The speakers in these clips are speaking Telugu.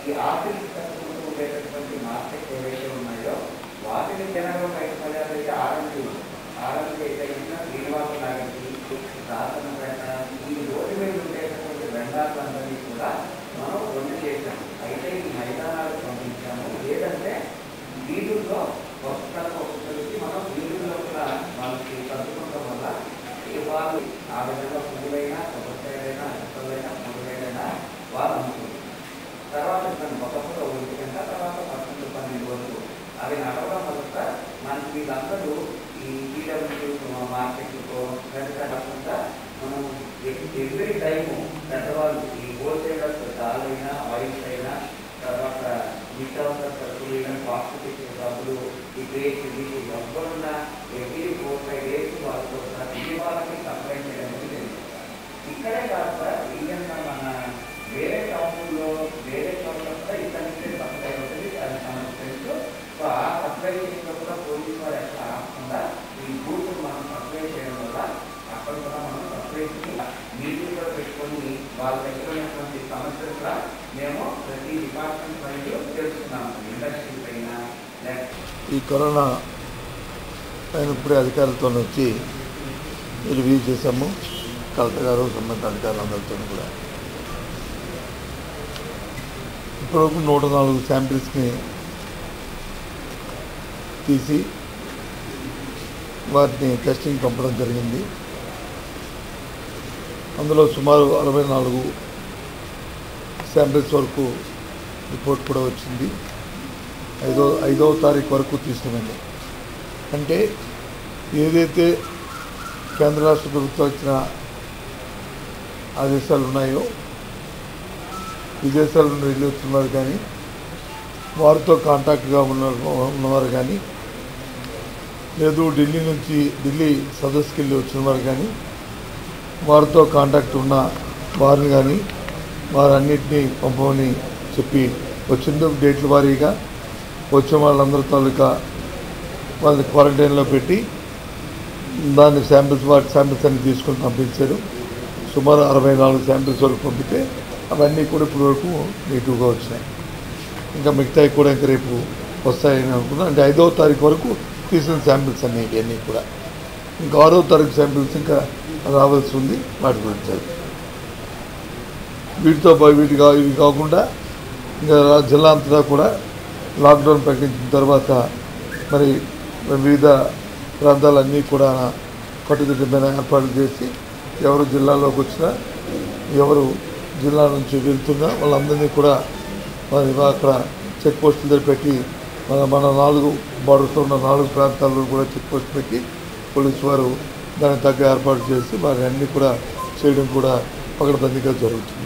ఈ ఆపిల్ తట్టుకుంటూ ఉండేటటువంటి మార్కెట్ ఏవైతే ఉన్నాయో వాటిని జనంలో బయటపడేదైతే ఆరంభి ఆరంభి అయితే కనుక శ్రీనివాస నాగరికి సాధన ఈ రోడ్డు మీద ఉండేటటువంటి వెండాలందరినీ కూడా మనం రెండు చేశాము అయితే ఈ మైదానాలకు పంపించాము లేదంటే వీధుల్లో ఒక్కరికి ఒక్కరికి మనం వీధుల్లో కూడా వాళ్ళకి చదువుకోవడం వల్ల ఈ వాళ్ళు ఆ విధంగా పువ్వులైనా కొబ్బరికాయలైనా ఇతరులైనా పువ్వులైనా వాళ్ళు అమ్ముకుంటారు తర్వాత తను ఒకప్పుడు ఒకటి గంట తర్వాత పదకొండు పన్నెండు వరకు అవి నడవడం వల్ల మనకి వీళ్ళందరూ ఈ ఈడబ్ల్యూ మార్కెట్తో కాకుండా మనం ఎవ్రీ టైము పెద్దవాళ్ళు ఈ హోల్సేలర్స్ దాలైనా ఆయిల్స్ అయినా తర్వాత నిత్యావసర సరుకులైన కాస్మెటిక్స్ డబ్బులు ఈ గ్రేట్స్ ఇది ఎవరున్నా ఎవ్రీ ఫోర్ ఫైవ్ డేస్ వాళ్ళతో ఈ వాళ్ళకి సప్లై చేయడం అనేది జరుగుతుంది. ఇక్కడే కాదు సార్ ఈవెన్ మన వేరే టౌన్లో వేరే చోట్ల కూడా ఇక్కడ నుంచే సప్లై అవుతుంది అది మన తెలుసు సో ఆ సప్లై చేసినప్పుడు కూడా పోలీసు వారు ఎక్కడ ఆపకుండా ఈ బూత్ మనం సప్లై చేయడం వల్ల అక్కడ కూడా మనం సప్లై మీటింగ్ కూడా పెట్టుకొని వాళ్ళ దగ్గర ఉన్నటువంటి సమస్యలు కూడా మేము ప్రతి డిపార్ట్మెంట్ వైపు తెలుసుకున్నాము ఇండస్ట్రీ పైన లేకపోతే ఈ కరోనా పైన ఇప్పుడే అధికారులతో వచ్చి రివ్యూ చేశాము కలెక్టర్ గారు సంబంధిత అధికారులందరితో కూడా ఇప్పటివరకు నూట నాలుగు శాంపిల్స్ని తీసి వాటిని టెస్టింగ్ పంపడం జరిగింది అందులో సుమారు అరవై నాలుగు శాంపిల్స్ వరకు రిపోర్ట్ కూడా వచ్చింది ఐదో ఐదవ తారీఖు వరకు తీసుకురండి అంటే ఏదైతే కేంద్ర రాష్ట్ర ప్రభుత్వం ఇచ్చిన ఆదేశాలు ఉన్నాయో విదేశాల నుండి వెళ్ళి వస్తున్నారు కానీ వారితో కాంటాక్ట్గా ఉన్న ఉన్నవారు కానీ లేదు ఢిల్లీ నుంచి ఢిల్లీ సదస్సుకి వెళ్ళి వచ్చిన వారు కానీ వారితో కాంటాక్ట్ ఉన్న వారిని కానీ వారన్నిటినీ పంపమని చెప్పి వచ్చిన డేట్ల వారీగా వచ్చిన వాళ్ళందరి తాలూకా వాళ్ళని క్వారంటైన్లో పెట్టి దాన్ని శాంపిల్స్ వాటి శాంపిల్స్ అన్ని తీసుకొని పంపించారు సుమారు అరవై నాలుగు శాంపిల్స్ వరకు పంపితే అవన్నీ కూడా ఇప్పటి వరకు నెగిటివ్గా వచ్చినాయి ఇంకా మిగతాయి కూడా ఇంకా రేపు వస్తాయని అనుకున్నాను అంటే ఐదవ తారీఖు వరకు తీసిన శాంపిల్స్ అన్నీ ఇవన్నీ కూడా ఇంకా ఆరో తారీఖు శాంపిల్స్ ఇంకా రావాల్సి ఉంది వాటి గురించి అది. వీటితో పా- వీటి కా ఇవి కాకుండా ఇంకా రా- జిల్లా అంతటా కూడా లాక్డౌన్ ప్రకటించిన తర్వాత మరి వివిధ ప్రాంతాలన్నీ కూడా కట్టుదిట్టమైన ఏర్పాట్లు చేసి ఎవరు జిల్లాలోకి వచ్చినా ఎవరు జిల్లా నుంచి వెళ్తున్నా వాళ్ళందరినీ కూడా మరి అక్కడ చెక్ పోస్టుల దగ్గర పెట్టి మన మన నాలుగు బార్డర్తో ఉన్న నాలుగు ప్రాంతాల్లో కూడా చెక్ పోస్ట్ పెట్టి పోలీసు వారు దానికి తగ్గ ఏర్పాటు చేసి వారి అన్నీ కూడా చేయడం కూడా పకడ్బందీగా జరుగుతుంది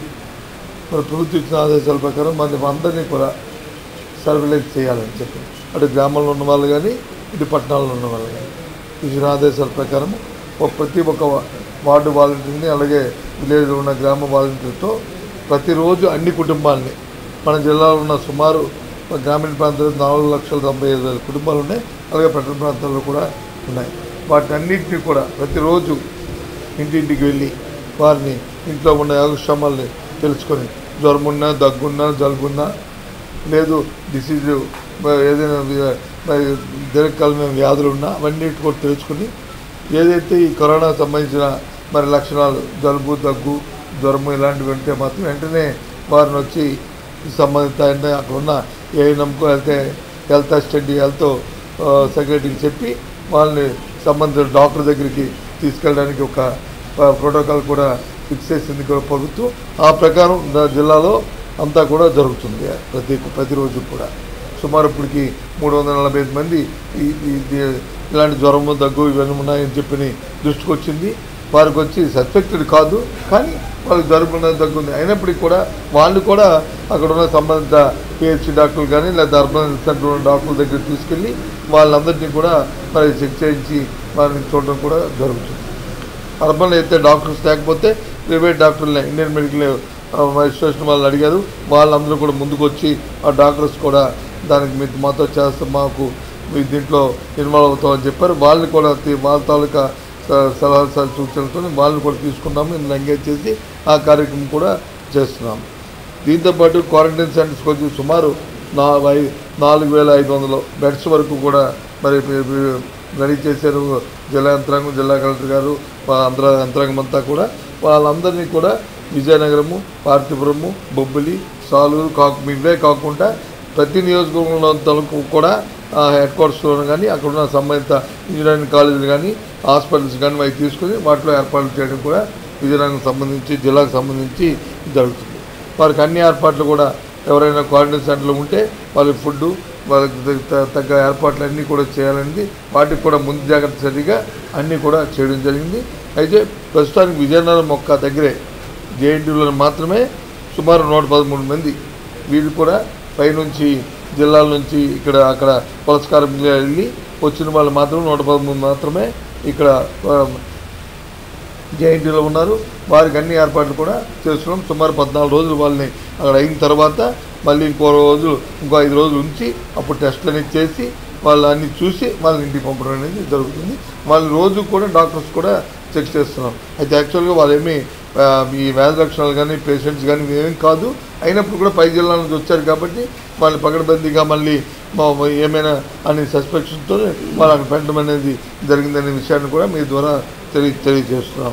మరి ప్రభుత్వం ఇచ్చిన ఆదేశాల ప్రకారం మరి అందరినీ కూడా సర్వేలెన్స్ చేయాలని చెప్పి అటు గ్రామంలో ఉన్న వాళ్ళు కానీ ఇటు పట్టణాల్లో ఉన్న వాళ్ళు కానీ ఇచ్చిన ఆదేశాల ప్రకారం ఒక ప్రతి ఒక్క వార్డు వాలంటీర్ని అలాగే విలేజ్లో ఉన్న గ్రామ వాలంటీర్తో ప్రతిరోజు అన్ని కుటుంబాలని మన జిల్లాలో ఉన్న సుమారు గ్రామీణ ప్రాంతాల్లో నాలుగు లక్షల తొంభై ఐదు వేల కుటుంబాలు ఉన్నాయి అలాగే పట్టణ ప్రాంతాల్లో కూడా ఉన్నాయి వాటి అన్నింటినీ కూడా ప్రతిరోజు ఇంటింటికి వెళ్ళి వారిని ఇంట్లో ఉన్న యోగక్షేమాల్ని తెలుసుకొని జ్వరం ఉన్నా దగ్గున్నా జలుబున్నా లేదు డిసీజ్ ఏదైనా వి- మరి దీర్ఘకాలమైన వ్యాధులు ఉన్నా అవన్నీ కూడా తెలుసుకుని ఏదైతే ఈ కరోనా సంబంధించిన మరి లక్షణాలు జలుబు దగ్గు జ్వరము ఇలాంటివి ఉంటే మాత్రం వెంటనే వారిని వచ్చి సంబంధిత ఆయన అక్కడ ఉన్న ఏ నమ్మకం వెళ్తే హెల్త్ అసిస్టెంట్ హెల్త్ సెక్రటరీకి చెప్పి వాళ్ళని సంబంధిత డాక్టర్ దగ్గరికి తీసుకెళ్ళడానికి ఒక ఆ, ప్రోటోకాల్ కూడా ఫిక్స్ చేసింది కూడా ప్రభుత్వం ఆ ప్రకారం నా జిల్లాలో అంతా కూడా జరుగుతుంది ప్రతి ప్రతిరోజు కూడా సుమారు ఇప్పటికి మూడు వందల నలభై ఐదు మంది ఈ ఈ- ఈ- ఇలాంటి జ్వరము దగ్గు ఇవన్నీ ఉన్నాయని చెప్పి దృష్టికి వచ్చింది వారికి వచ్చి సస్పెక్టెడ్ కాదు కానీ వాళ్ళకి జ్వరం ఉన్నది దగ్గు ఉంది అయినప్పటికీ కూడా వాళ్ళు కూడా అక్కడ ఉన్న సంబంధిత పిహెచ్సి డాక్టర్లు కానీ లేదా అర్బన్ సెంటర్ ఉన్న డాక్టర్ల దగ్గర తీసుకెళ్ళి వాళ్ళందరినీ కూడా మరి చెక్ చేయించి వారిని చూడడం కూడా జరుగుతుంది అర్బన్లో అయితే డాక్టర్స్ లేకపోతే ప్రైవేట్ డాక్టర్లే ఇండియన్ మెడికల్ అసోసియేషన్ వాళ్ళు అడిగారు వాళ్ళందరూ కూడా ముందుకు వచ్చి ఆ డాక్టర్స్ కూడా దానికి మీరు మాతో చేస్తాం మాకు మీ దీంట్లో ఇన్వాల్వ్ అవుతామని చెప్పారు వాళ్ళని కూడా తీ- వాళ్ళ తాలూకా స- సలహాలు సలహా సూచనలతో వాళ్ళని కూడా తీసుకున్నాము ఇందులో ఎంగేజ్ చేసి ఆ కార్యక్రమం కూడా చేస్తున్నాము దీంతోపాటు క్వారంటైన్ సెంటర్స్కి వచ్చి సుమారు నా ఐ- నాలుగు వేల ఐదు వందల బెడ్స్ వరకు కూడా మరి పి- పి- రెడీ చేశారు జిల్లా యంత్రాంగం జిల్లా కలెక్టర్ గారు వాళ్ళ అంతర యంత్రాంగం అంతా కూడా వాళ్ళందరినీ కూడా విజయనగరము పార్తీపురము బొబ్బిలి సాలూరు కాకు ఇవే కాకుండా ప్రతి నియోజకవర్గంలో తలకు కూడా ఆ, హెడ్ క్వార్టర్స్లో కానీ అక్కడ ఉన్న సంబంధిత ఇంజనీరింగ్ కాలేజీలు కానీ హాస్పిటల్స్ కానీ అవి తీసుకుని వాటిలో ఏర్పాట్లు చేయడం కూడా విజయనగరం సంబంధించి జిల్లాకు సంబంధించి జరుగుతుంది వారికి అన్ని ఏర్పాట్లు కూడా ఎవరైనా క్వారంటైన్ సెంటర్లో ఉంటే వాళ్ళకి ఫుడ్ వాళ్ళకి తగ్గ- త- తగ్గ ఏర్పాట్లు అన్నీ కూడా చేయాలనేది వాటికి కూడా ముందు జాగ్రత్త చర్యగా అన్నీ కూడా చేయడం జరిగింది అయితే ప్రస్తుతానికి విజయనగరం మొక్క దగ్గరే జేఎన్టీలో మాత్రమే సుమారు నూట పదమూడు మంది వీళ్ళు కూడా పైనుంచి జిల్లాల నుంచి ఇక్కడ అక్కడ పురస్కారం వెళ్ళి వచ్చిన వాళ్ళు మాత్రం నూట పదమూడు మాత్రమే ఇక్కడ ఆ, జేఎన్టీలో ఉన్నారు వారికి అన్ని ఏర్పాట్లు కూడా చేస్తున్నాం సుమారు పద్నాలుగు రోజులు వాళ్ళని అక్కడ అయిన తర్వాత మళ్ళీ ఇంకో రోజు ఇంకో ఐదు రోజులు ఉంచి అప్పుడు టెస్ట్లు అనేది చేసి వాళ్ళు అన్ని చూసి వాళ్ళని ఇంటికి పంపడం అనేది జరుగుతుంది వాళ్ళు రోజు కూడా డాక్టర్స్ కూడా చెక్ చేస్తున్నాం అయితే యాక్చువల్గా వాళ్ళేమి ఆ, ఈ వ్యాధి లక్షణాలు కానీ పేషెంట్స్ కానీ ఏమేం కాదు అయినప్పుడు కూడా పై జిల్లాల నుంచి వచ్చారు కాబట్టి వాళ్ళు పకడ్బందీగా మళ్ళీ మా- మా ఏమైనా అనే సస్పెక్షన్తో వాళ్ళని పెట్టడం అనేది జరిగిందనే విషయాన్ని కూడా మీ ద్వారా తెలియ తెలియజేస్తున్నాం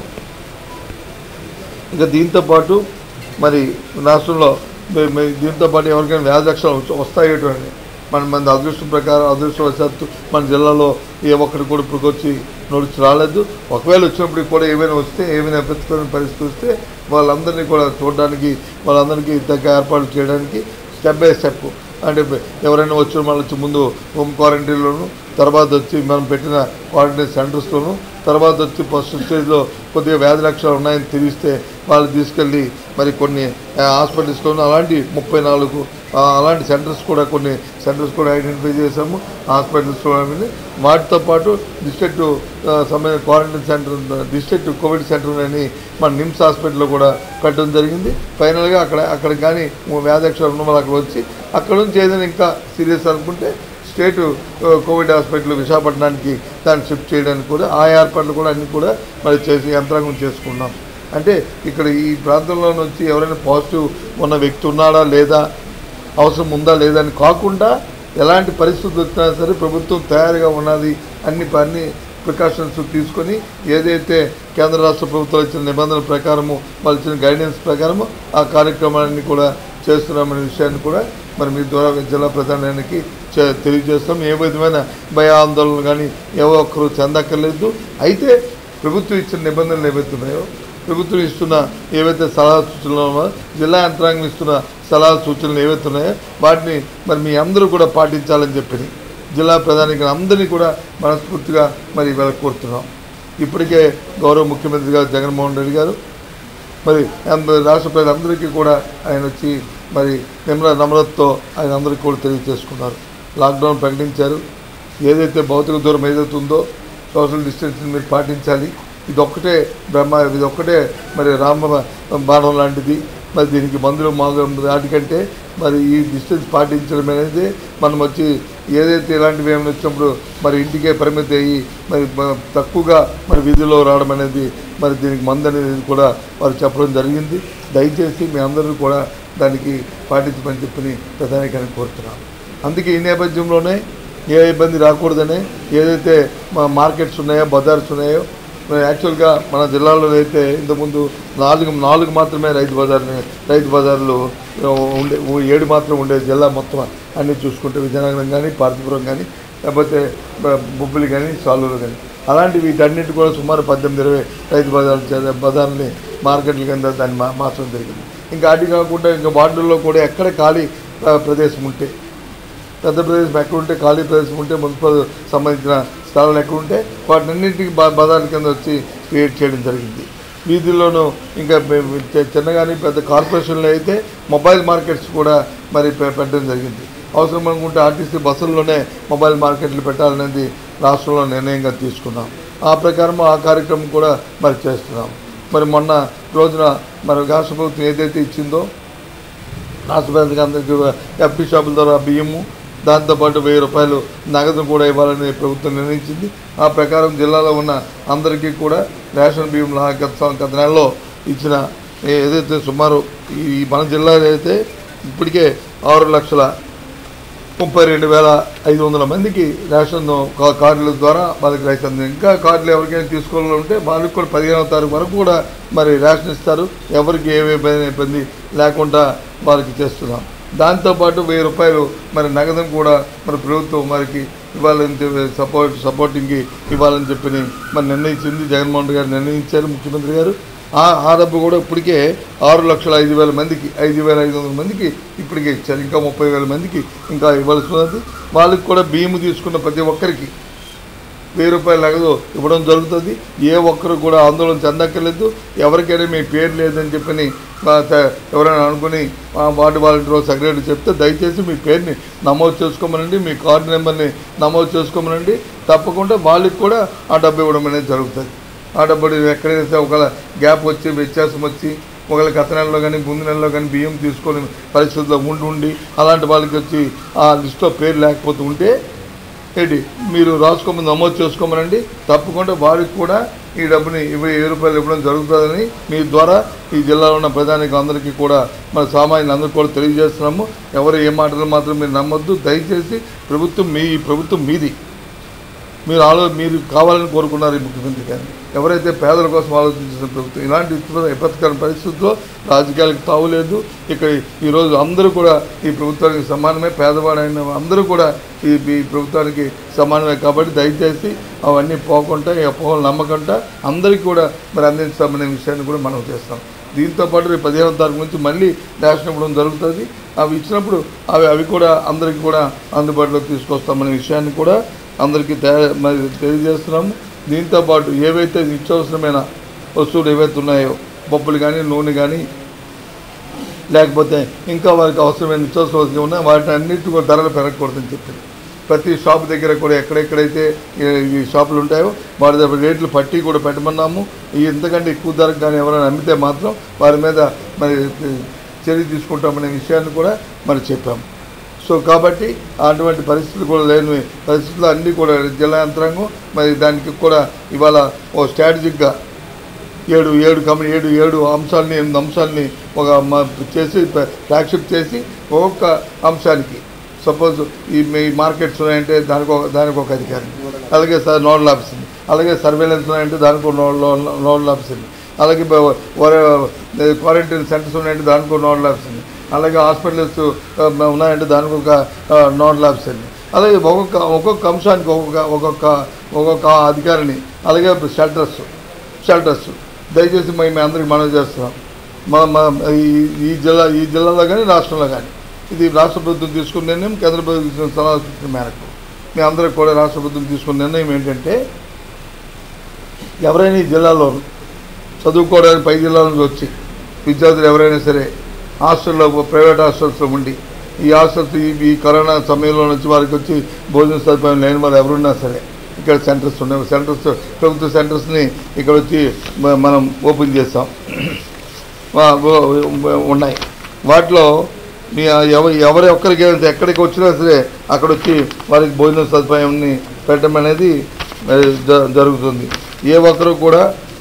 ఇంకా దీంతో పాటు మరి రాష్ట్రంలో మే- మే- దీంతో పాటు ఎవరికైనా వ్యాధి లక్షణాలు వచ్చి- వస్తాయేటువంటి మన మన అదృష్టం ప్రకారం అదృష్టవశాత్తు మన జిల్లాలో ఏ ఒక్కటి కూడా ఇప్పుడు వచ్చి నడిచి రాలేదు ఒకవేళ వచ్చినప్పటికి కూడా ఏమైనా వస్తే ఏమైనా ప్రతికూలమైన పరిస్థితి వస్తే వాళ్ళందరినీ కూడా చూడడానికి వాళ్ళందరికీ తగ్గ ఏర్పాట్లు చేయడానికి స్టెప్ బై స్టెప్ అంటే ఎవరైనా వచ్చిన వాళ్ళు వచ్చి ముందు హోమ్ క్వారంటైన్లోను తర్వాత వచ్చి మనం పెట్టిన క్వారంటైన్ సెంటర్స్లోను తర్వాత వచ్చి ఫస్ట్ స్టేజ్లో కొద్దిగా వ్యాధి లక్షణాలు ఉన్నాయని తెలిస్తే వాళ్ళు తీసుకెళ్ళి మరి కొన్ని ఆ, హాస్పిటల్స్లోను అలాంటి ముప్పై నాలుగు ఆ, అలాంటి సెంటర్స్ కూడా కొన్ని సెంటర్స్ కూడా ఐడెంటిఫై చేశాము హాస్పిటల్స్లో అవి. వాటితో పాటు డిస్ట్రిక్ట్ సంబంధించిన quarantine center district Covid center అని మన నిమ్స్ హాస్పిటల్లో కూడా పెట్టడం జరిగింది ఫైనల్గా అక్కడ అక్కడ కానీ వ్యాధి లక్షణాలు ఉన్న వాళ్ళు అక్కడ వచ్చి అక్కడ నుంచి ఏదైనా ఇంకా సీరియస్ అనుకుంటే స్టేట్ ఆ, కోవిడ్ హాస్పిటల్ విశాఖపట్నానికి దాన్ని షిఫ్ట్ చేయడానికి కూడా ఆ ఏర్పాట్లు కూడా అన్ని కూడా మరి చేసి యంత్రాంగం చేసుకున్నాం అంటే ఇక్కడ ఈ ప్రాంతంలో నుంచి ఎవరైనా పాజిటివ్ ఉన్న వ్యక్తి ఉన్నాడా లేదా అవసరం ఉందా లేదా అని కాకుండా ఎలాంటి పరిస్థితులు వచ్చినా సరే ప్రభుత్వం తయారుగా ఉన్నది అన్ని అన్ని ప్రికాషన్స్ తీసుకొని ఏదైతే కేంద్ర రాష్ట్ర ప్రభుత్వాలు ఇచ్చిన నిబంధనల ప్రకారము వాళ్ళు ఇచ్చిన గైడెన్స్ ప్రకారము ఆ కార్యక్రమాలన్నీ కూడా చేస్తున్నామనే విషయాన్ని కూడా మరి మీ ద్వారా జిల్లా ప్రధానానికి చే- తెలియజేస్తాం ఏ విధమైన భయ ఆందోళనలు కానీ ఏ ఒక్కరు చెందక్కర్లేదు అయితే ప్రభుత్వం ఇచ్చిన నిబంధనలు ఏవైతే ఉన్నాయో ప్రభుత్వం ఇస్తున్న ఏవైతే సలహా సూచనలు ఉన్నాయో జిల్లా యంత్రాంగం ఇస్తున్న సలహా సూచనలు ఏవైతే ఉన్నాయో వాటిని మరి మీ అందరూ కూడా పాటించాలని చెప్పి జిల్లా ప్రధానికి అందరినీ కూడా మనస్ఫూర్తిగా మరి ఇవాళ కోరుతున్నాం ఇప్పటికే గౌరవ ముఖ్యమంత్రి గారు జగన్మోహన్ రెడ్డి గారు మరి అంద- రాష్ట్ర ప్రజలందరికీ కూడా ఆయన వచ్చి మరి నిమ్ర నమ్రతతో ఆయన అందరికీ కూడా తెలియజేసుకున్నారు లాక్డౌన్ ప్రకటించారు ఏదైతే భౌతిక దూరం ఏదైతే ఉందో సోషల్ డిస్టెన్సింగ్ మీరు పాటించాలి ఇది ఒక్కటే బ్రహ్మ ఇది ఒక్కటే మరి రామ బాణం లాంటిది మరి దీనికి మందులు మాగు వాటికంటే మరి ఈ డిస్టెన్స్ పాటించడం అనేది మనం వచ్చి ఏదైతే ఇలాంటివి ఏమైనా వచ్చినప్పుడు మరి ఇంటికే పరిమితి అయ్యి మరి మ- తక్కువగా మరి వీధిలో రావడం అనేది మరి దీనికి మందు అనేది కూడా వారు చెప్పడం జరిగింది దయచేసి మీ అందరూ కూడా దానికి పాటించమని చెప్పి ప్రధానికాన్ని కోరుతున్నాను అందుకే ఈ నేపథ్యంలోనే ఏ ఇబ్బంది రాకూడదనే ఏదైతే మా మార్కెట్స్ ఉన్నాయో బజార్స్ ఉన్నాయో మరి యాక్చువల్గా మన జిల్లాలో అయితే ఇంతకుముందు నాలుగు నాలుగు మాత్రమే రైతు బజార్ని రైతు బజార్లు ఆ, ఉండే ఓ ఏడు మాత్రం ఉండే జిల్లా మొత్తం అన్నీ చూసుకుంటే విజయనగరం కానీ పార్తీపురం కానీ లేకపోతే బ- బొబ్బిలి కానీ సాలూరు కానీ అలాంటి వీటన్నిటి కూడా సుమారు పద్దెనిమిది ఇరవై రైతు బజార్ చే- బజార్ని మార్కెట్ల కింద దాన్ని మా- మార్చడం జరిగింది ఇంకా అటు కాకుండా ఇంకా వార్డుల్లో కూడా ఎక్కడ ఖాళీ ఆ, ప్రదేశం ఉంటే పెద్ద ప్రదేశం ఎక్కడ ఉంటే ఖాళీ ప్రదేశం ఉంటే మున్సిపల్ సంబంధించిన స్థలాలు ఎక్కడ ఉంటే వాటినన్నింటికి బ బజార్ల కింద వచ్చి క్రియేట్ చేయడం జరిగింది వీధుల్లోనూ ఇంకా పె- చె- చిన్నగాని పెద్ద కార్పొరేషన్లో అయితే మొబైల్ మార్కెట్స్ కూడా మరి పె- పెట్టడం జరిగింది అవసరం అనుకుంటే ఆర్టీసీ బస్సుల్లోనే మొబైల్ మార్కెట్లు పెట్టాలనేది రాష్ట్రంలో నిర్ణయంగా తీసుకున్నాం ఆ ప్రకారం ఆ కార్యక్రమం కూడా మరి చేస్తున్నాం మరి మొన్న రోజున మరి రాష్ట్ర ప్రభుత్వం ఏదైతే ఇచ్చిందో రాష్ట్ర ప్రజలకు అందరికీ ఎఫ్పి షాపుల ద్వారా బియ్యము దాంతోపాటు వెయ్యి రూపాయలు నగదు కూడా ఇవ్వాలని ప్రభుత్వం నిర్ణయించింది ఆ ప్రకారం జిల్లాలో ఉన్న అందరికీ కూడా రేషన్ బియ్యం లా- గత సం- గత నెలలో ఇచ్చిన ఏదైతే సుమారు ఈ మన జిల్లాలో అయితే ఇప్పటికే ఆరు లక్షల ముప్పై రెండు వేల ఐదు వందల మందికి రేషన్ కా- కార్డుల ద్వారా వాళ్ళకి రేషన్ అందింది. ఇంకా కార్డులు ఎవరికైనా తీసుకోవాలని ఉంటే వాళ్ళకి కూడా పదిహేనవ తారీఖు వరకు కూడా మరి రేషన్ ఇస్తారు ఎవరికి ఏమి ఇబ్బంది ఇబ్బంది లేకుండా వాళ్ళకి చేస్తున్నాం దాంతోపాటు వెయ్యి రూపాయలు మరి నగదును కూడా మరి ప్రభుత్వం మరికి ఇవ్వాలని చెప్పి సపోర్ట్ సపోర్టింగ్కి ఇవ్వాలని చెప్పి మరి నిర్ణయించింది జగన్మోహన్ రెడ్డి గారు నిర్ణయించారు ముఖ్యమంత్రి గారు ఆ ఆ డబ్బు కూడా ఇప్పటికే ఆరు లక్షల ఐదు వేల మందికి ఐదు వేల ఐదు వందల మందికి ఇప్పటికే ఇచ్చారు ఇంకా ముప్పై వేల మందికి ఇంకా ఇవ్వాల్సి ఉన్నది వాళ్ళకి కూడా బియ్యం తీసుకున్న ప్రతి ఒక్కరికి వెయ్యి రూపాయల నగదు ఇవ్వడం జరుగుతుంది ఏ ఒక్కరు కూడా ఆందోళన చెందక్కర్లేదు ఎవరికైనా మీ పేరు లేదని చెప్పని మా త- ఎవరైనా అనుకుని మా వార్డు వాలంటీర్ సెక్రటరీ చెప్తే దయచేసి మీ పేరుని నమోదు చేసుకోమనండి మీ కార్డు నెంబర్ని నమోదు చేసుకోమనండి తప్పకుండా వాళ్ళకి కూడా ఆ డబ్బు ఇవ్వడం అనేది జరుగుతుంది ఆ డబ్బు ఎక్కడైనా సరే ఒకవేళ గ్యాప్ వచ్చి వ్యత్యాసం వచ్చి ఒకవేళ గత నెలలో కానీ ముందు నెలలో కానీ బియ్యం తీసుకొని పరిస్థితుల్లో ఉండి ఉండి అలాంటి వాళ్ళకి వచ్చి ఆ లిస్టులో పేరు లేకపోతే ఉంటే ఏంటి మీరు రాసుకోమని నమోదు చేసుకోమనండి తప్పకుండా వారికి కూడా ఈ డబ్బుని ఇరవై ఏ రూపాయలు ఇవ్వడం జరుగుతుందని మీ ద్వారా ఈ జిల్లాలో ఉన్న ప్రధానికి అందరికీ కూడా మన సామాన్యులందరికీ కూడా తెలియజేస్తున్నాము ఎవరు ఏ మాటలు మాత్రం మీరు నమ్మొద్దు దయచేసి ప్రభుత్వం మీ ఈ ప్రభుత్వం మీది మీరు ఆలో మీరు కావాలని కోరుకున్నారు ఈ ముఖ్యమంత్రి గారిని ఎవరైతే పేదల కోసం ఆలోచించిన ప్రభుత్వం ఇలాంటి విప- విపత్కర పరిస్థితుల్లో రాజకీయాలకు తావులేదు ఇక్కడ ఈరోజు అందరూ కూడా ఈ ప్రభుత్వానికి సమానమే పేదవాడైన అందరూ కూడా ఈ ఈ ప్రభుత్వానికి సమానమే కాబట్టి దయచేసి అవన్నీ పోకుండా ఈ అపోహలు నమ్మకుండా అందరికీ కూడా మరి అందించామనే విషయాన్ని కూడా మనం చేస్తాం దీంతో పాటు రేపు పదిహేను తారీఖు నుంచి మళ్ళీ రేషన్ ఇవ్వడం జరుగుతుంది అవి ఇచ్చినప్పుడు అవి అవి కూడా అందరికీ కూడా అందుబాటులోకి తీసుకొస్తామనే విషయాన్ని కూడా అందరికీ తె- మరి తెలియజేస్తున్నాము దీంతో పాటు ఏవైతే నిత్యావసరమైన వస్తువులు ఏవైతే ఉన్నాయో పప్పులు కానీ నూనె కానీ లేకపోతే ఇంకా వారికి అవసరమైన నిత్యావసర వస్తువులు ఉన్నాయి వాటిని అన్నింటి కూడా ధరలు పెరగకూడదని చెప్పింది ప్రతి షాప్ దగ్గర కూడా ఎక్కడెక్కడైతే ఈ- ఈ షాపులు ఉంటాయో వాటి దగ్గర రేట్లు పట్టి కూడా పెట్టమన్నాము ఈ ఇంతకంటే ఎక్కువ ధరకు కానీ ఎవరైనా అమ్మితే మాత్రం వారి మీద మరి చర్య తీసుకుంటామనే విషయాన్ని కూడా మరి చెప్పాము సో కాబట్టి అటువంటి పరిస్థితులు కూడా లేని పరిస్థితులు అన్నీ కూడా జిల్లా యంత్రాంగం మరి దానికి కూడా ఇవాళ ఓ స్ట్రాటజిక్గా ఏడు ఏడు కమిటీ ఏడు ఏడు అంశాలని ఎనిమిది అంశాలని ఒక మ- చేసి ఫ్లాగ్షిప్ చేసి ఒక్కొక్క అంశానికి సపోజ్ ఈ మీ మార్కెట్స్ ఉన్నాయంటే దానికి ఒక దానికి ఒక అధికారి అలాగే సార్ నోడల్ ఆఫీస్ ఉంది అలాగే సర్వేలెన్స్ ఉన్నాయంటే దానికి ఒక నోడల్ నోడల్ ఆఫీస్ ఉంది అలాగే బ- వర- క్వారంటైన్ సెంటర్స్ ఉన్నాయంటే దానికి ఒక నోడల్ ఆఫీస్ ఉంది అలాగే హాస్పిటల్స్ ఆ, ఉన్నాయంటే దానికి ఒక ఆ, నోడల్ ఆఫీస్ ఉంది అలాగే ఒక్కొక్క ఒక్కొక్క అంశానికి ఒక్కొక్క ఒక్కొక్క ఒక్కొక్క అధికారిని అలాగే షెల్టర్స్ షెల్టర్స్ దయచేసి మేము మీ అందరికి మనవి చేస్తున్నాం మన మన ఈ- ఈ జిల్లా ఈ జిల్లాలో కానీ రాష్ట్రంలో కానీ ఇది రాష్ట్ర ప్రభుత్వం తీసుకున్న నిర్ణయం కేంద్ర ప్రభుత్వం తీసుకున్న సలహా సూచన మేరకు మీ అందరికి కూడా రాష్ట్ర ప్రభుత్వం తీసుకున్న నిర్ణయం ఏంటంటే ఎవరైనా ఈ జిల్లాలో చదువుకోవడానికి పై జిల్లాల నుంచి వచ్చి విద్యార్థులు ఎవరైనా సరే హాస్టల్లో ప్రైవేట్ హాస్టల్స్లో ఉండి ఈ హాస్టల్స్ ఈ ఈ కరోనా సమయంలో నుంచి వారికి వచ్చి భోజన సదుపాయం లేని వారు ఎవరున్నా సరే ఇక్కడ సెంటర్స్ ఉన్నాయి సెంటర్స్ ప్రభుత్వ సెంటర్స్ని ఇక్కడ వచ్చి మ- మనం ఓపెన్ చేస్తాం వా- ఉ- ఉన్నాయి వాటిలో మీ ఎవరు ఎవరి ఒక్కరికి ఏమైతే ఎక్కడికి వచ్చినా సరే అక్కడ వచ్చి వారికి భోజన సదుపాయాన్ని పెట్టడం అనేది మరి జ- జరుగుతుంది ఏ ఒక్కరు కూడా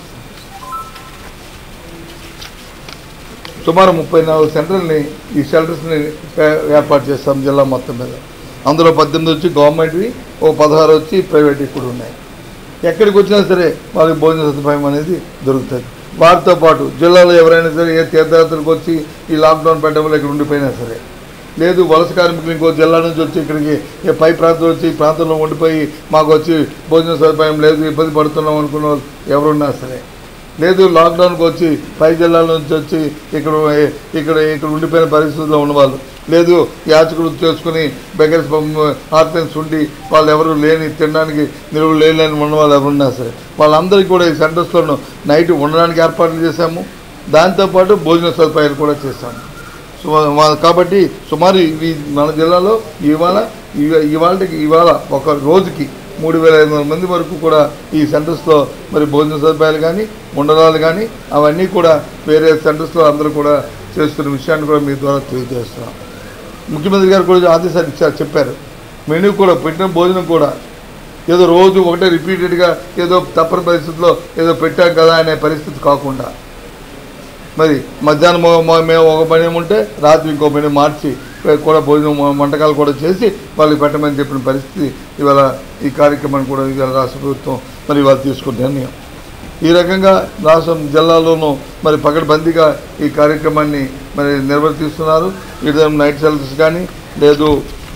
సుమారు ముప్పై నాలుగు సెంటర్ని ఈ షెల్టర్స్ని ఏ- ఏర్పాటు చేస్తాం జిల్లా మొత్తం మీద అందులో పద్దెనిమిది వచ్చి గవర్నమెంట్వి ఓ పదహారు వచ్చి ప్రైవేట్ కూడా ఉన్నాయి ఎక్కడికి వచ్చినా సరే వాళ్ళకి భోజన సదుపాయం అనేది దొరుకుతుంది వారితో పాటు జిల్లాలో ఎవరైనా సరే ఏ తీర్థయాత్రలకు వచ్చి ఈ లాక్డౌన్ పెట్టడం వల్ల ఇక్కడ ఉండిపోయినా సరే లేదు వలస కార్మికులు ఇంకో జిల్లా నుంచి వచ్చి ఇక్కడికి ఏ పై ప్రాంతం వచ్చి ఈ ప్రాంతంలో ఉండిపోయి మాకు వచ్చి భోజన సదుపాయం లేదు ఇబ్బంది పడుతున్నాం అనుకున్న వాళ్ళు ఎవరున్నా సరే లేదు లాక్డౌన్కి వచ్చి పై జిల్లాల నుంచి వచ్చి ఇక్కడ ఇక్కడ ఇక్కడ ఉండిపోయిన పరిస్థితుల్లో ఉన్నవాళ్ళు లేదు యాచకులు చేసుకుని బెగర్స్ ఆర్ఫెన్స్ ఉండి వాళ్ళు ఎవరు లేని తినడానికి నిలువ లేని ఉన్న వాళ్ళు ఎవరున్నా సరే వాళ్ళందరికీ కూడా ఈ సెంటర్స్లో నైట్ ఉండడానికి ఏర్పాట్లు చేశాము దాంతోపాటు భోజన సదుపాయాలు కూడా చేశాము సో వా- కాబట్టి సుమారు ఈ మన జిల్లాలో ఇవాళ ఇవ- ఇవాళకి ఇవాళ ఒక రోజుకి మూడు వేల ఐదు వందల మంది వరకు కూడా ఈ సెంటర్స్లో మరి భోజన సదుపాయాలు కానీ ఉండరాలు కానీ అవన్నీ కూడా వేరే సెంటర్స్లో అందరూ కూడా చేస్తున్న విషయాన్ని కూడా మీ ద్వారా తెలియజేస్తున్నాం ముఖ్యమంత్రి గారు కూడా ఆదేశాలు ఇచ్చారు చెప్పారు మెనూ కూడా పెట్టిన భోజనం కూడా ఏదో రోజు ఒకటే రిపీటెడ్గా ఏదో తప్పని పరిస్థితిలో ఏదో పెట్టాం కదా అనే పరిస్థితి కాకుండా మరి మధ్యాహ్నం మొ- మొ- మేము ఒక పని ఉంటే రాత్రి ఇంకో పని మార్చి కూడా భోజనం వ- వంటకాలు కూడా చేసి వాళ్ళకి పెట్టమని చెప్పిన పరిస్థితి ఇవాళ ఈ కార్యక్రమాన్ని కూడా ఇవాళ రాష్ట్ర ప్రభుత్వం మరి ఇవాళ తీసుకున్న నిర్ణయం ఈ రకంగా రాష్ట్రం జిల్లాలోనూ మరి పకడ్బందీగా ఈ కార్యక్రమాన్ని మరి నిర్వర్తిస్తున్నారు ఇదే నైట్ సెల్స్ కానీ లేదు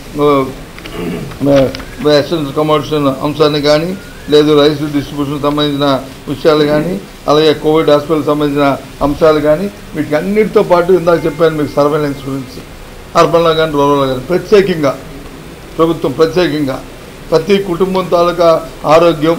ఎసెన్స్ కమర్షియల్ అంశాన్ని కానీ లేదు రైస్ డిస్ట్రిబ్యూషన్ సంబంధించిన విషయాలు కానీ అలాగే కోవిడ్ హాస్పిటల్ సంబంధించిన అంశాలు కానీ వీటికి అన్నిటితో పాటు ఇందాక చెప్పాను మీకు సర్వేలెన్స్ గురించి అర్బన్లో కానీ రూరల్లో కానీ ప్రత్యేకంగా ప్రభుత్వం ప్రత్యేకంగా ప్రతి కుటుంబం తాలూకా ఆరోగ్యం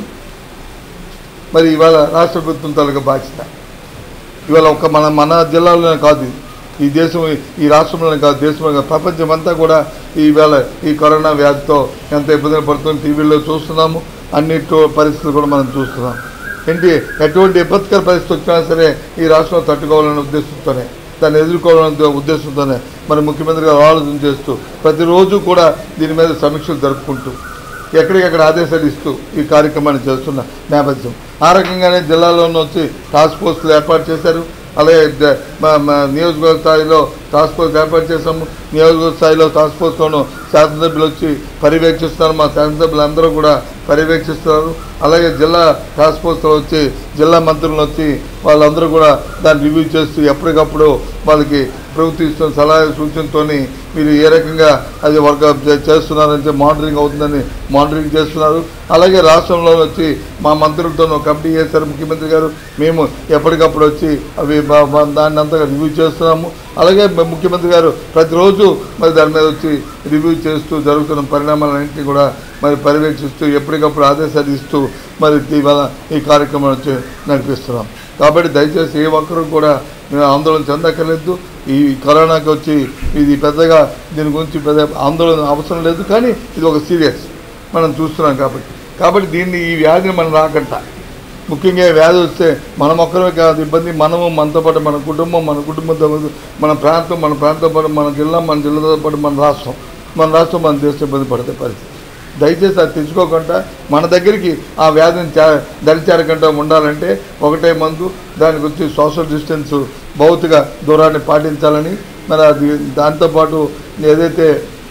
మరి ఇవాళ రాష్ట్ర ప్రభుత్వం తాలూకా బాధ్యత ఇవాళ ఒక మన మన జిల్లాలోనే కాదు ఇది. ఈ దేశం ఈ రాష్ట్రంలోనే కాదు దేశంలో కాదు ప్రపంచం అంతా కూడా ఈవేళ ఈ కరోనా వ్యాధితో ఎంత ఇబ్బందులు పడుతుంది టీవీలో చూస్తున్నాము అన్నిటి పరిస్థితులు కూడా మనం చూస్తున్నాం ఏంటి ఎటువంటి విపత్కర పరిస్థితి వచ్చినా సరే ఈ రాష్ట్రంలో తట్టుకోవాలనే ఉద్దేశంతోనే దాన్ని ఎదుర్కోవాలనే ఉద్దేశంతోనే మరి ముఖ్యమంత్రి గారు ఆలోచన చేస్తూ ప్రతిరోజు కూడా దీని మీద సమీక్షలు జరుపుకుంటూ ఎక్కడికెక్కడ ఆదేశాలు ఇస్తూ ఈ కార్యక్రమాన్ని చేస్తున్న నేపథ్యం ఆ రకంగానే జిల్లాలోనూ వచ్చి టాస్క్ ఫోర్స్లు ఏర్పాటు చేశారు అలాగే జ- మా- మా నియోజకవర్గ స్థాయిలో టాస్క్ ఫోర్స్ ఏర్పాటు చేశాము నియోజకవర్గ స్థాయిలో టాస్క్ ఫోర్స్లోనూ శాసనసభ్యులు వచ్చి పర్యవేక్షిస్తున్నారు మా శాసనసభ్యులు అందరూ కూడా పర్యవేక్షిస్తున్నారు అలాగే జిల్లా టాస్క్ ఫోర్స్లో వచ్చి జిల్లా మంత్రులు వచ్చి వాళ్ళందరూ కూడా దాన్ని రివ్యూ చేస్తూ ఎప్పటికప్పుడు వాళ్ళకి ప్రభుత్వం ఇస్తున్న సలహా సూచనతో మీరు ఏ రకంగా అది వర్క్ చేస్తున్నారంటే మానిటరింగ్ అవుతుందని మానిటరింగ్ చేస్తున్నారు అలాగే రాష్ట్రంలో వచ్చి మా మంత్రులతో ఒక కమిటీ చేశారు ముఖ్యమంత్రి గారు మేము ఎప్పటికప్పుడు వచ్చి అవి బా- బా- దాన్ని అంతా రివ్యూ చేస్తున్నాము అలాగే మ- ముఖ్యమంత్రి గారు ప్రతిరోజు మరి దాని మీద వచ్చి రివ్యూ చేస్తూ జరుగుతున్న పరిణామాలన్నింటినీ కూడా మరి పర్యవేక్షిస్తూ ఎప్పటికప్పుడు ఆదేశాలు ఇస్తూ మరి ఇవాళ ఈ కార్యక్రమం వచ్చి నడిపిస్తున్నాం కాబట్టి దయచేసి ఏ ఒక్కరూ కూడా మేము ఆందోళన చెందక్కర్లేదు ఈ కరోనాకి వచ్చి ఇది పెద్దగా దీని గురించి పెద్ద ఆందోళన అవసరం లేదు కానీ ఇది ఒక సీరియస్ మనం చూస్తున్నాం కాబట్టి కాబట్టి దీన్ని ఈ వ్యాధిని మనం రాకుండా ముఖ్యంగా ఈ వ్యాధి వస్తే మనం ఒక్కరే కాదు ఇబ్బంది మనము మనతో పాటు మన కుటుంబం మన కుటుంబంతో పాటు మన ప్రాంతం మన ప్రాంతంతో పాటు మన జిల్లా మన జిల్లాతో పాటు మన రాష్ట్రం మన రాష్ట్రం మన దేశం ఇబ్బంది పడితే పరిస్థితి దయచేసి అది తెచ్చుకోకుండా మన దగ్గరికి ఆ వ్యాధిని చా దరిచేరకుండా ఉండాలంటే ఒకటే మందు దానికి వచ్చి సోషల్ డిస్టెన్స్ భౌతిక దూరాన్ని పాటించాలని మరి అది దాంతోపాటు ఏదైతే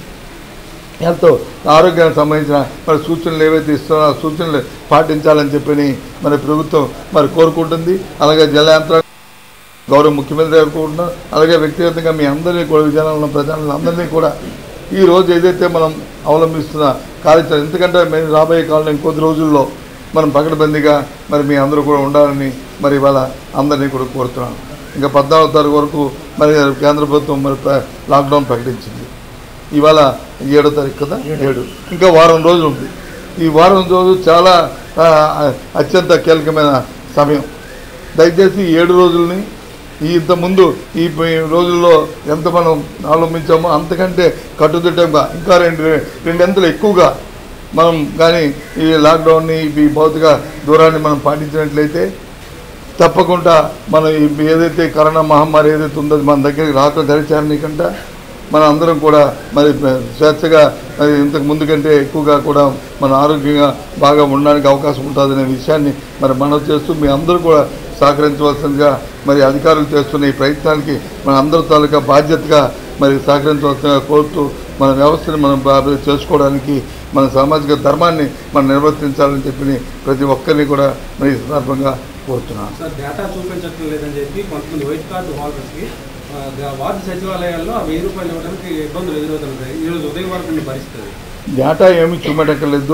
ఎంతో ఆరోగ్యానికి సంబంధించిన మరి సూచనలు ఏవైతే ఇస్తున్నారో ఆ సూచనలు పాటించాలని చెప్పని మరి ప్రభుత్వం మరి కోరుకుంటుంది అలాగే జిల్లా యంత్రాంగం గౌరవ ముఖ్యమంత్రి గారు కోరుకుంటున్నారు అలాగే వ్యక్తిగతంగా మీ అందరినీ కూడా విజయనగరంలో ప్రజలను అందరినీ కూడా ఈ రోజు ఏదైతే మనం అవలంబిస్తున్న కార్యాచరణ ఎందుకంటే మేము రాబోయే కాలంలో ఇంకొద్ది రోజుల్లో మనం పకడ్బందీగా మరి మీ అందరూ కూడా ఉండాలని మరి ఇవాళ అందరినీ కూడా కోరుతున్నాను ఇంకా పద్నాలుగో తారీఖు వరకు మరి కేంద్ర ప్రభుత్వం మరి ప్ర- లాక్డౌన్ ప్రకటించింది ఇవాళ ఏడో తారీఖు కదా ఏడు ఇంకా వారం రోజులు ఉంది ఈ వారం రోజు చాలా ఆ, అత్యంత కీలకమైన సమయం దయచేసి ఈ ఏడు రోజుల్ని ఈ ఇంతకుముందు ఈ ప- రోజుల్లో ఎంత మనం అవలంబించామో అంతకంటే కట్టుదిట్టంగా ఇంకా రెండు రెండంతలు ఎక్కువగా మనం కానీ ఈ లాక్డౌన్ని ఈ భౌతిక దూరాన్ని మనం పాటించినట్లయితే తప్పకుండా మనం ఈ ఏదైతే కరోనా మహమ్మారి ఏదైతే ఉందో అది మన దగ్గరికి రాక ధరించారనికంట మన అందరం కూడా మరి స్వేచ్ఛగా మరి ఇంతకు ముందు కంటే ఎక్కువగా కూడా మన ఆరోగ్యంగా బాగా ఉండడానికి అవకాశం ఉంటుందనే విషయాన్ని మరి మనం చేస్తూ మీ అందరూ కూడా సహకరించవలసిందిగా మరి అధికారులు చేస్తున్న ఈ ప్రయత్నానికి మన అందరి తాలూకా బాధ్యతగా మరి సహకరించవలసిందిగా కోరుతూ మన వ్యవస్థని మనం బా- చేసుకోవడానికి మన సామాజిక ధర్మాన్ని మనం నిర్వర్తించాలని చెప్పి ప్రతి ఒక్కరిని కూడా మరి ఈ సందర్భంగా కోరుతున్నాను సార్ డేటా చూపించట్లేదు లేదని చెప్పి కొంతమంది వైట్ కార్డు హోల్డర్స్కి ఆ, గా- వార్డు సచివాలయాల్లో ఆ వెయ్యి రూపాయలు ఇవ్వడానికి ఇబ్బందులు ఎదురవుతున్నాయి ఈరోజు ఉదయం వరకు ఉన్న పరిస్థితి డేటా ఏమీ చూపెట్టక్కర్లేదు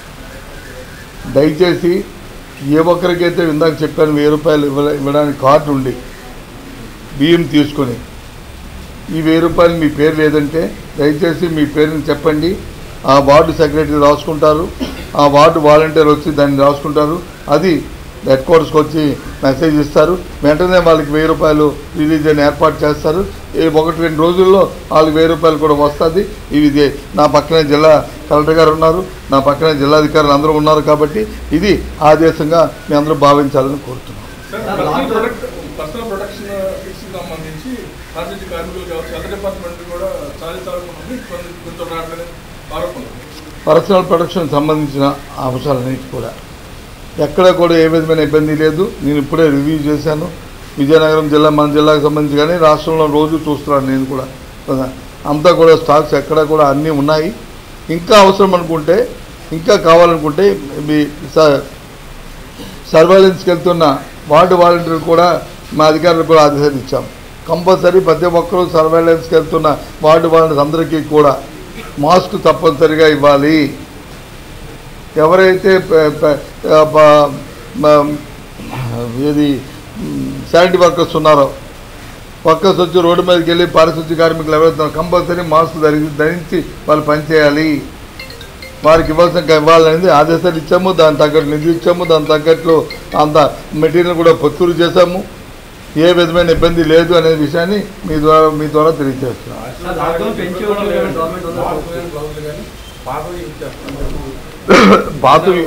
దయచేసి ఏ ఒక్కరికైతే ఇందాక చెప్పాను వెయ్యి రూపాయలు ఇవ్వ ఇవ్వడానికి కార్డు ఉండి బియ్యం తీసుకొని ఈ వెయ్యి రూపాయలు మీ పేరు లేదంటే దయచేసి మీ పేరుని చెప్పండి ఆ వార్డు సెక్రటరీ రాసుకుంటారు ఆ వార్డు వాలంటీర్ వచ్చి దాన్ని రాసుకుంటారు అది హెడ్ క్వార్టర్స్కి వచ్చి మెసేజ్ ఇస్తారు వెంటనే వాళ్ళకి వెయ్యి రూపాయలు రిలీజ్ అని ఏర్పాటు చేస్తారు ఈ ఒకటి రెండు రోజుల్లో వాళ్ళకి వెయ్యి రూపాయలు కూడా వస్తుంది ఇవి ఇది నా పక్కనే జిల్లా కలెక్టర్ గారు ఉన్నారు నా పక్కనే జిల్లాధికారులు అందరూ ఉన్నారు కాబట్టి ఇది ఆదేశంగా మీ అందరూ భావించాలని కోరుతున్నాను personal product personal protection kits సంబంధించి ఆర్టీసీ కార్మికులు కావచ్చు అదర్ డిపార్ట్మెంట్ కూడా చాలా చాలా ఉంది కొన్ని కొంచెం రావట్లేదు ఆరోపణలు పర్సనల్ ప్రొటెక్షన్ సంబంధించిన అంశాలన్నిటి కూడా ఎక్కడ కూడా ఏ విధమైన ఇబ్బంది లేదు నేను ఇప్పుడే రివ్యూ చేశాను విజయనగరం జిల్లా మన జిల్లాకు సంబంధించి కానీ రాష్ట్రంలో రోజు చూస్తున్నాను నేను కూడా కదా. అంతా కూడా స్టాక్స్ ఎక్కడ కూడా అన్నీ ఉన్నాయి ఇంకా అవసరం అనుకుంటే ఇంకా కావాలనుకుంటే మీ స- సర్వేలెన్స్కి వెళ్తున్న వార్డు వాలంటీర్లు కూడా మా అధికారులకు కూడా ఆదేశాలు ఇచ్చాం కంపల్సరీ ప్రతి ఒక్కరూ సర్వేలెన్స్కి వెళ్తున్న వార్డు వాలంటీర్స్ అందరికీ కూడా మాస్క్ తప్పనిసరిగా ఇవ్వాలి ఎవరైతే ప- ప- ఆ, ప- మ- ఏది శానిటరీ వర్కర్స్ ఉన్నారో వర్కర్స్ వచ్చి రోడ్డు మీదకి వెళ్ళి పారిశుద్ధ్య కార్మికులు ఎవరైతే కంపల్సరీ మాస్క్ ధరించి ధరించి వాళ్ళు పనిచేయాలి వారికి ఇవ్వాల్సిన క- ఇవ్వాలనేది ఆదేశాలు ఇచ్చాము దాని తగ్గట్టు నిధులు ఇచ్చాము దాని తగ్గట్లు అంత మెటీరియల్ కూడా పొత్తూరు చేశాము ఏ విధమైన ఇబ్బంది లేదు అనే విషయాన్ని మీ ద్వారా మీ ద్వారా తెలియజేస్తున్నాం లాక్డౌన్ పెంచి వచ్చి గవర్నమెంట్ ఉందా? మాస్క్ కానీ, గ్లౌజులు కానీ పాతవి ఇచ్చేస్తున్నారు. పాతవి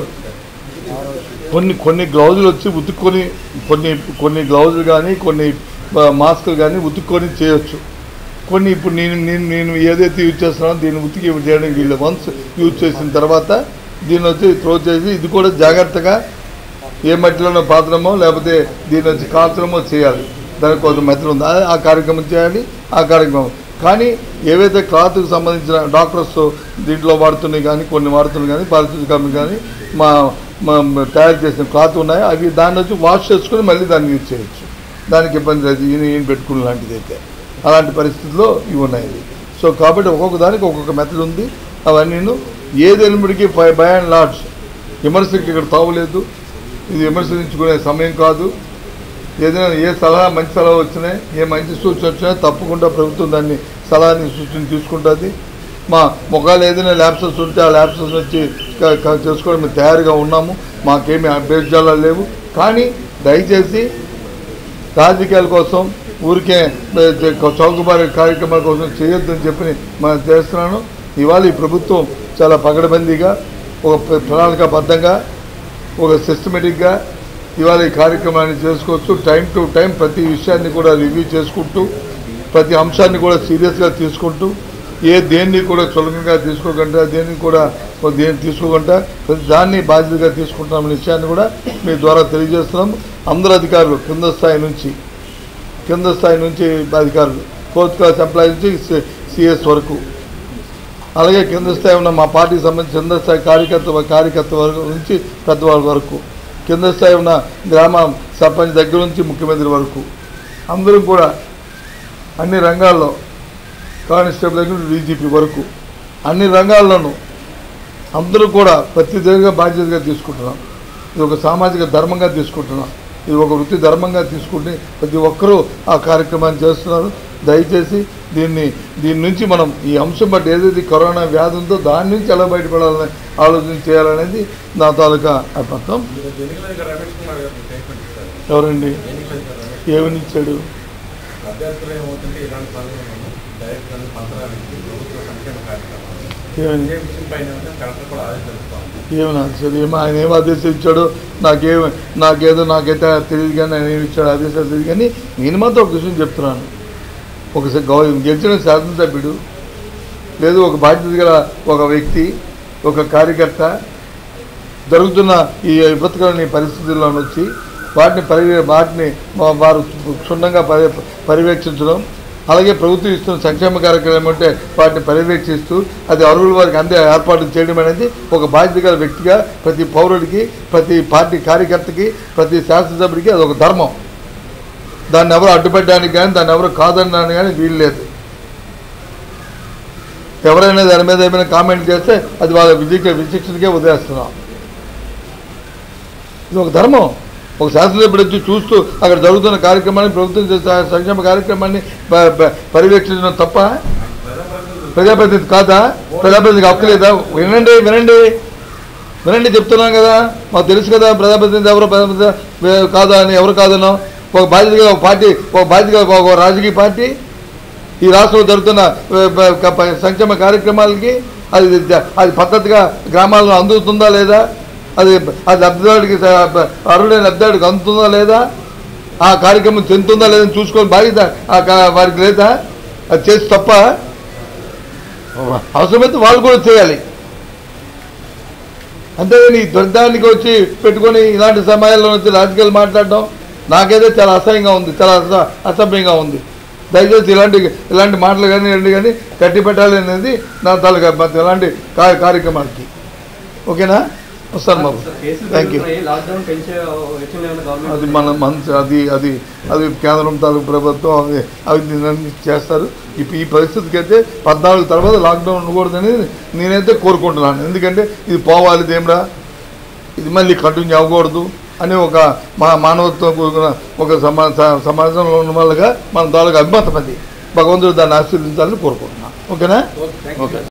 కొన్ని కొన్ని గ్లౌజులు వచ్చి ఉతుక్కొని కొన్ని కొన్ని గ్లౌజులు కానీ కొన్ని ఆ, మాస్కులు కానీ ఉతుక్కొని చేయొచ్చు కొన్ని ఇప్పుడు నేను నేను నేను ఏదైతే యూజ్ చేస్తున్నానో దీన్ని ఉతికి చేయడానికి వీళ్ళు వన్స్ యూజ్ చేసిన తర్వాత దీన్ని వచ్చి త్రో చేసి ఇది కూడా జాగ్రత్తగా ఏ మట్టిలోనో పాత్రమో లేకపోతే దీన్ని వచ్చి కాల్చడమో చేయాలి దానికి కొంత మెథడ్ ఉంది ఆ- ఆ కార్యక్రమం చేయాలి ఆ కార్యక్రమం కానీ ఏవైతే క్లాత్కి సంబంధించిన డాక్టర్స్ దీంట్లో వాడుతున్నాయి కానీ కొన్ని వాడుతున్నాయి కానీ పారిశుద్ధ్య కార్మికులు కానీ మా మా మా తయారు చేసిన క్లాత్ ఉన్నాయో అవి దాన్ని వచ్చి వాష్ చేసుకొని మళ్ళీ దాన్ని యూజ్ చేయొచ్చు దానికి ఇబ్బంది లేదు ఈయన ఈయన పెట్టుకున్న లాంటిది అయితే అలాంటి పరిస్థితుల్లో ఇవి ఉన్నాయి సో కాబట్టి ఒక్కొక్క దానికి ఒక్కొక్క మెథడ్ ఉంది అవన్నీ ఏది ఎనిమిడికి బై అండ్ లార్డ్స్ విమర్శకి ఇక్కడ తావులేదు ఇది విమర్శించుకునే సమయం కాదు ఏదైనా ఏ సలహా మంచి సలహా వచ్చినాయి ఏ మంచి సూచన వచ్చినా తప్పకుండా ప్రభుత్వం దాన్ని సలహాని సూచన తీసుకుంటుంది మా ముఖాలు ఏదైనా ల్యాబ్సెస్ ఉంటే ఆ ల్యాబ్సెస్ వచ్చి క- క- చేసుకోవడం మేము తయారుగా ఉన్నాము మాకేమీ అభ్యర్థాలు లేవు కానీ దయచేసి రాజకీయాల కోసం ఊరికే ఏ, చౌకబారి కార్యక్రమాల కోసం చేయొద్దని చెప్పి మనం చేస్తున్నాను ఇవాళ ఈ ప్రభుత్వం చాలా పగడబందీగా ఒక ప్ర- ప్రణాళికాబద్ధంగా ఒక సిస్టమేటిక్గా ఇవాళ ఈ కార్యక్రమాన్ని చేసుకోవచ్చు టైం టు టైం ప్రతి విషయాన్ని కూడా రివ్యూ చేసుకుంటూ ప్రతి అంశాన్ని కూడా సీరియస్గా తీసుకుంటూ ఏ దేన్ని కూడా చులకంగా తీసుకోకుండా దేన్ని కూడా దేన్ని తీసుకోకుండా ప్రతి దాన్ని బాధ్యతగా తీసుకుంటున్నామనే విషయాన్ని కూడా మీ ద్వారా తెలియజేస్తున్నాం అందరు అధికారులు కింద స్థాయి నుంచి కింద స్థాయి నుంచి అధికారులు ఫోర్త్ క్లాస్ ఎంప్లాయీ నుంచి సిఎస్ వరకు అలాగే కింద స్థాయి ఉన్న మా పార్టీకి సంబంధించి కింద స్థాయి కార్యకర్త కార్యకర్త వరకు నుంచి పెద్దవాళ్ళ వరకు కింద స్థాయి ఉన్న గ్రామ సర్పంచ్ దగ్గర నుంచి ముఖ్యమంత్రి వరకు అందరం కూడా అన్ని రంగాల్లో కానిస్టేబుల్ దగ్గర నుంచి డీజీపీ వరకు అన్ని రంగాల్లోనూ అందరూ కూడా ప్రతిదిగా బాధ్యతగా తీసుకుంటున్నాం ఇది ఒక సామాజిక ధర్మంగా తీసుకుంటున్నాం ఇది ఒక వృత్తి ధర్మంగా తీసుకుంటే ప్రతి ఒక్కరూ ఆ కార్యక్రమాన్ని చేస్తున్నారు దయచేసి దీన్ని దీని నుంచి మనం ఈ అంశం బట్టి ఏదైతే కరోనా వ్యాధి ఉందో దాని నుంచి ఎలా బయటపడాలని ఆలోచన చేయాలనేది నా తాలూకా అర్థం ఈరోజు ఎన్నికల అధికారి రమేష్ కుమార్ గారు స్టేట్మెంట్ ఇచ్చారు ఎవరండి ఎన్నికల అధికారి రమేష్ ఏమని ఇచ్చాడు అభ్యర్థులు ఏమవుతుంటే ఇలాంటి పనులను డైరెక్ట్ పంచడానికి ప్రభుత్వ సంక్షేమ కార్యక్రమాలు ఏమని ఇదే విషయం పైన ఏమైతే కలెక్టర్ కూడా ఆదేశిస్తాం ఏమని ఆదేశాలు ఏమో ఆయన ఏం ఆదేశం ఇచ్చాడో నాకేం నాకేదో నాకైతే తెలియదు కానీ ఆయన ఏమి ఇచ్చాడు ఆదేశాలు తెలియదు కానీ నేను మాత్రం ఒక విషయం చెప్తున్నాను ఒక స- గౌ గెలిచిన శాసనసభ్యుడు లేదు ఒక బాధ్యత గల ఒక వ్యక్తి ఒక కార్యకర్త జరుగుతున్న ఈ విపత్కరమైన పరిస్థితుల్లో వచ్చి వాటిని పరి వాటిని వా- వారు క్షుణ్ణంగా పరి పర్యవేక్షించడం అలాగే ప్రభుత్వం ఇస్తున్న సంక్షేమ కార్యక్రమం అంటే వాటిని పర్యవేక్షిస్తూ అది అర్హుల వారికి అందే ఏర్పాటు చేయడం అనేది ఒక బాధ్యత గల వ్యక్తిగా ప్రతి పౌరుడికి ప్రతి పార్టీ కార్యకర్తకి ప్రతి శాసనసభ్యుడికి అది ఒక ధర్మం దాన్ని ఎవరు అడ్డుపెట్టడానికి కానీ దాన్ని ఎవరు కాదనడానికి కానీ వీలు లేదు ఎవరైనా దాని మీద ఏమైనా కామెంట్ చేస్తే అది వాళ్ళ విజయ విచక్షణకే వదిలేస్తున్నాం ఇది ఒక ధర్మం ఒక శాస్త్రసభ్యుడు వచ్చి చూస్తూ అక్కడ జరుగుతున్న కార్యక్రమాన్ని ప్రభుత్వం చేసే సంక్షేమ కార్యక్రమాన్ని ప- ప- పర్యవేక్షించడం తప్ప ప్రజాప్రతినిధి కాదా ప్రజాప్రతినిధికి హక్కు లేదా వినండి వినండి వినండి చెప్తున్నాం కదా మాకు తెలుసు కదా ప్రజాప్రతినిధి ఎవరు ప్రజాప్రతినిధి వే- కాదా అని ఎవరు కాదనో ఒక బాధ్యతగా ఒక పార్టీ ఒక బాధ్యతగా ఒక- ఒక రాజకీయ పార్టీ ఈ రాష్ట్రంలో జరుగుతున్న ఏ, ప- క- ప- సంక్షేమ కార్యక్రమాలకి అది అది పద్ధతిగా గ్రామాల్లో అందుతుందా లేదా అది అది లబ్ధిదారుడికి స- ప- అర్హులైన లబ్ధిదారుడికి అందుతుందా లేదా ఆ కార్యక్రమం చెందుతుందా లేదని చూసుకొని బాధ్యత ఆ కా- వారికి లేదా అది చేసి తప్ప అవసరమైతే వాళ్ళు కూడా చేయాలి అంతేగాని ఈ దొరిదానికి వచ్చి పెట్టుకొని ఇలాంటి సమయాల్లో వచ్చి రాజకీయాలు మాట్లాడడం నాకైతే చాలా అసహ్యంగా ఉంది చాలా అస- అసభ్యంగా ఉంది దయచేసి ఇలాంటి ఇలాంటి మాటలు కానీ ఇలాంటి కానీ కట్టి పెట్టాలి అనేది నా తాలూకా బాధ్యత. ఇలాంటి కార్య కార్యక్రమానికి ఓకేనా వస్తాను బాబు కేసులు థ్యాంక్ యూ పెరుగుతున్నాయి. లాక్డౌన్ పెంచే హెచ్ఎం అది గవర్నమెంట్ మన మనసు అది అది అది కేంద్రం తాలూకు ప్రభుత్వం అది అవి నిర్ణయం చేస్తారు ఇప్పుడు ఈ పరిస్థితికి అయితే పద్నాలుగు తర్వాత లాక్డౌన్ ఉండకూడదని నేనైతే కోరుకుంటున్నాను ఎందుకంటే ఇది పోవాలి దేమ్రా ఇది మళ్ళీ కంటిన్యూ అవ్వకూడదు అని ఒక మా మానవత్వం కూడుకున్న ఒక సమా స- సమాజంలో ఉన్న వాళ్ళగా మన తాలూకు అభిమతం అది భగవంతుడు దాన్ని ఆశీర్వదించాలని కోరుకుంటున్నాను ఓకేనా ఓకే థ్యాంక్ యూ ఓకే